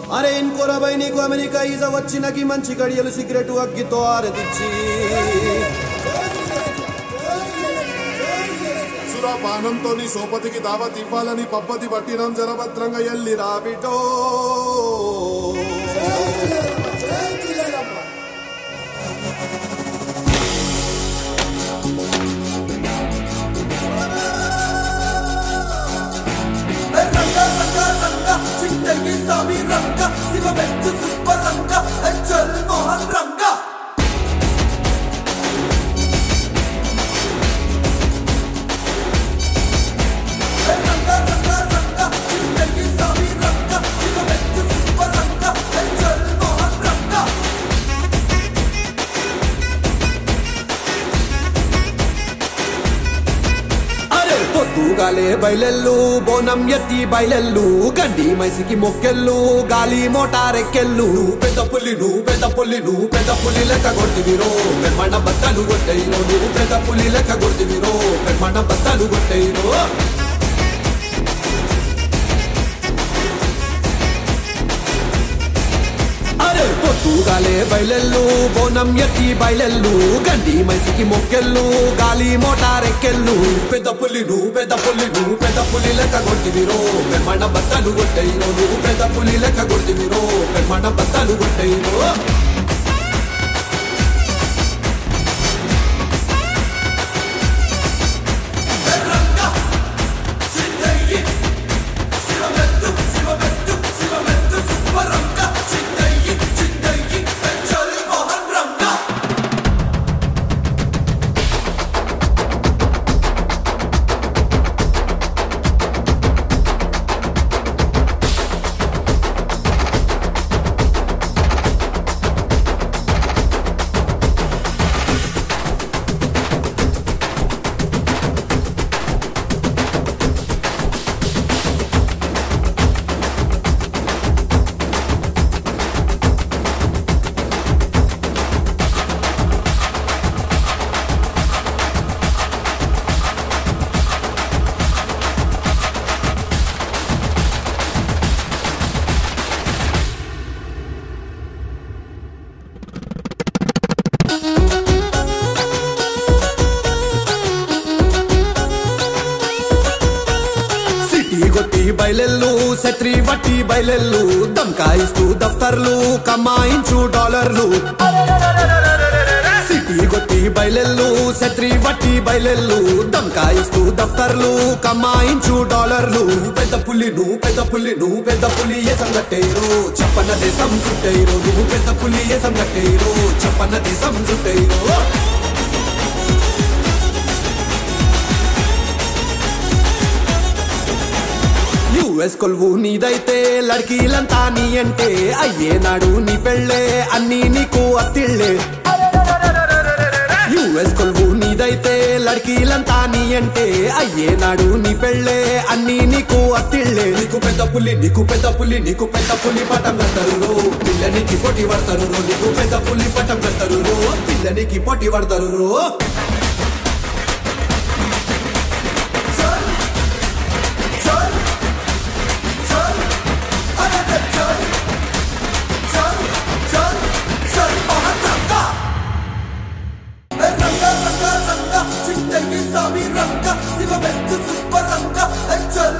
అరే ఇంకోరబై నీకు అమెరికా ఈజ వచ్చినకి మంచి గడియలు సిగరెట్ అగ్గితో ఆరదిచ్చి సురాపానంతో నీ సోపతికి దావత్ ఇవ్వాలని పబ్బతి పట్టినం జరభద్రంగా ఎల్లి రాబిటో రంగ రంగ రంగ చింతగి స్వామి రంగ శివ వెంకు సుబ్బ రంగ అచ్చల్ మోహన్ రంగ రంగ రంగ రంగ చింతగి స్వామి రంగ శివ వెంకు సుబ్బ రంగ అచ్చల్ మోహన్ రంగ అరే పొద్దుగాలే బయలెల్లు బోనం ఎత్తి బయలెల్లు గండి మైసికి మొక్కెళ్ళు గాలి మోటారెక్కెళ్ళు పెద్ద పులి నువ్వు పెద్ద పులి నువ్వు పెద్ద పులి లెక్క కొట్టివిరో పెర్మణ బద్దలు కొట్టయిరో నువ్వు పెద్ద పులి లెక్క కొట్టివిరో పెర్మణ బద్దలు కొట్టయిరో అరే పొద్దుగాలే బయలెల్లు బోనం ఎత్తి బయలెల్లు గండి మైసికి మొక్కెళ్ళు గాలి మోటారెక్కెళ్ళు పెద్ద పులి నువ్వు పెద్ద పులి నువ్వు పెద్ద పులి లెక్క కొట్టివిరో పెర్మణ బద్దలు కొట్టయిరో నువ్వు పెద్ద పులి లెక్క కొట్టివిరో పెర్మణ బద్దలు కొట్టయిరో రంగ చింతగి శివ వెంకు శివ వెంకు శివ వెంకు సుబ్బ రంగ చింతగి చింతగి అచ్చల్ మోహన్ రంగ సిటీ కొట్టి బయలెల్లు శత్రి వట్టి బయలెల్లు దంకాయిస్తూ దఫ్తర్లు కమాయించు డాలర్లు సిటీ కొట్టి బయలెల్లు శత్రి వట్టి బయలెల్లు దంకాయిస్తూ దఫ్తర్లు కమాయించు డాలర్లు పెద్ద పులి నువ్వు పెద్ద పులి నువ్వు పెద్ద పులి ఏ సంగట్టేరు చెప్పన్న దేశం చుట్టేరు నువ్వు పెద్ద పులి ఏ సంగట్టేరు చెప్పన్న దేశం చుట్టేరు యుఎస్ కొలువు నీదైతే లడ్కీలంతా నీ అంటే అయ్యేనాడు నీ పెళ్ళే అన్నీ నీకు అత్తిళ్ళే యుఎస్ కొలువు నీదైతే లడ్కీలంతా నీ అంటే అయ్యేనాడు నీ పెళ్ళే అన్నీ నీకు అత్తిళ్ళే నీకు పెద్ద పులి నీకు పెద్ద పులి నీకు పెద్ద పులి పటం కడతారు పిల్లనికి పోటీ పడతారు నీకు పెద్ద పులి పటం కడతారు పిల్లనికి పోటీ పడతారు రో చల్ చల్ చల్ అరే చల్ చల్ చల్ చల్ మోహన్ రంగ రంగ రంగ రంగ చింతగి స్వామి రంగ శివ వెంకు సుబ్బ రంగ అచ్చల్